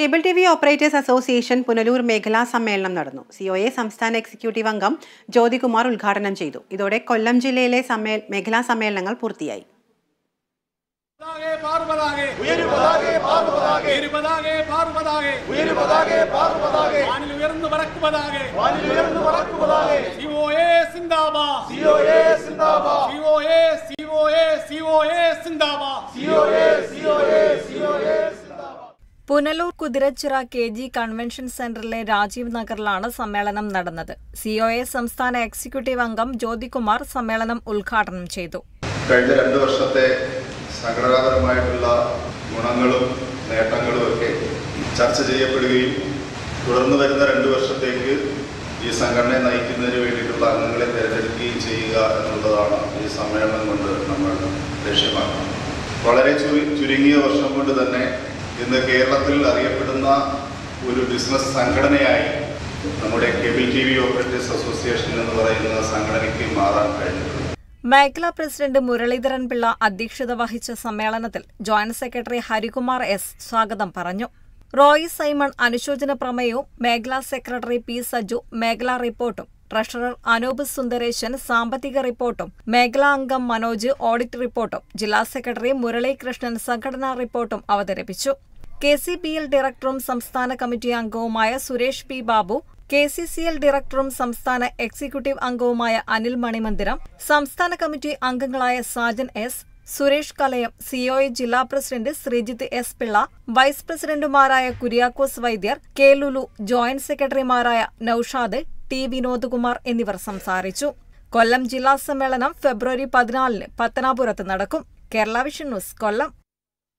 cable T V operators association Punalur മേഖലാ സമ്മേളനം നടന്നു സിഒഎ സംസ്ഥാന എക്സിക്യൂട്ടീവ് അംഗം ജ്യോതികുമാർ ഉദ്ഘാടനം ചെയ്തു ഇതോടെ കൊല്ലം ജില്ലയിലെ സമ്മേ മേഖലാ സമ്മേളനങ്ങൾ പൂർത്തിയായി പതാകെ പാർവതാകെ ഉയരുപതാകെ പാർവതാകെ ഉയരുപതാകെ പാർവതാകെ ഉയരുപതാകെ പാർവതാകെ വാനിൽ ഉയർന്നു പറക്കുപതാകെ വാനിൽ ഉയർന്നു പറക്കുപതാകെ സിഒഎ സിന്ദാബാദ് സിഒഎ സിന്ദാബാദ് സിഒഎ സിഒഎ സിഒഎ സിന്ദാബാദ് സിഒഎ സിഒഎ സിഒഎ സിന്ദാബാദ് Punalur Kuthirachira K G convention സെന്ററിലെ രാജീവ് നഗറിലാണ് സമ്മേളനം നടന്നത് സിഒഎ സംസ്ഥാന എക്സിക്യൂട്ടീവ് അംഗം ജ്യോതികുമാർ സമ്മേളനം ഉദ്ഘാടനം ചെയ്തു കഴിഞ്ഞ രണ്ട് വർഷത്തെ സംഘടനാപരമായിട്ടുള്ള ഗുണങ്ങളും നേട്ടങ്ങളും ഒക്കെ ചർച്ച ചെയ്യപ്പെടുകയും തുടർന്ന് വരുന്ന രണ്ട് വർഷത്തേക്ക് ഈ സംഘടനയെ നയിക്കുന്നതിന് വേണ്ടിയിട്ടുള്ള അംഗങ്ങളെ തിരഞ്ഞെടുക്കുകയും ചെയ്യുക എന്നുള്ളതാണ് ഈ സമ്മേളനം കൊണ്ട് നമ്മൾ ലക്ഷ്യമാക്കുന്നത് വളരെ ചുരു ചുരുങ്ങിയ വർഷം കൊണ്ട് തന്നെ ഇന്ന് കേരളത്തിൽ അറിയപ്പെടുന്ന ഒരു ബിസിനസ് സംഘടനയായി നമ്മുടെ cable T V operators association എന്ന് പറയുന്ന സംഘടനയ്ക്ക് മാറാൻ കഴിഞ്ഞിട്ടുണ്ട് മേഖലാ പ്രസിഡന്റ് മുരളീധരൻ പിള്ള അധ്യക്ഷത വഹിച്ച സമ്മേളനത്തിൽ ജോയിന്റ് സെക്രട്ടറി ഹരികുമാർ എസ് സ്വാഗതം പറഞ്ഞു റോയി സൈമൺ അനുശോചന പ്രമേയവും മേഖലാ സെക്രട്ടറി പി സജു മേഖലാ റിപ്പോർട്ടും ട്രഷറർ അനൂപ് സുന്ദരേശൻ സാമ്പത്തിക റിപ്പോർട്ടും മേഖലാ അംഗം മനോജ് ഓഡിറ്റ് റിപ്പോർട്ടും ജില്ലാ സെക്രട്ടറി മുരളീകൃഷ്ണൻ സംഘടനാ റിപ്പോർട്ടും അവതരിപ്പിച്ചു കെ സി ബി എൽ ഡയറക്ടറും സംസ്ഥാന കമ്മിറ്റി അംഗവുമായ Suresh P Babu K C C L ഡയറക്ടറും സംസ്ഥാന എക്സിക്യൂട്ടീവ് അംഗവുമായ അനിൽ മണിമന്ദിരം സംസ്ഥാന കമ്മിറ്റി അംഗങ്ങളായ സാജൻ എസ് സുരേഷ് കലയം സിഒഎ ജില്ലാ president Sreejith S Pillai vice പ്രസിഡന്റുമാരായ കുര്യാക്കോസ് വൈദ്യർ കെ ലുലു ജോയിന്റ് സെക്രട്ടറിമാരായ നൌഷാദ് ടി വിനോദ്കുമാർ എന്നിവർ സംസാരിച്ചു കൊല്ലം ജില്ലാ സമ്മേളനം ഫെബ്രുവരി പതിനാലിന് പത്തനാപുരത്ത് നടക്കും കേരള വിഷൻ ന്യൂസ് കൊല്ലം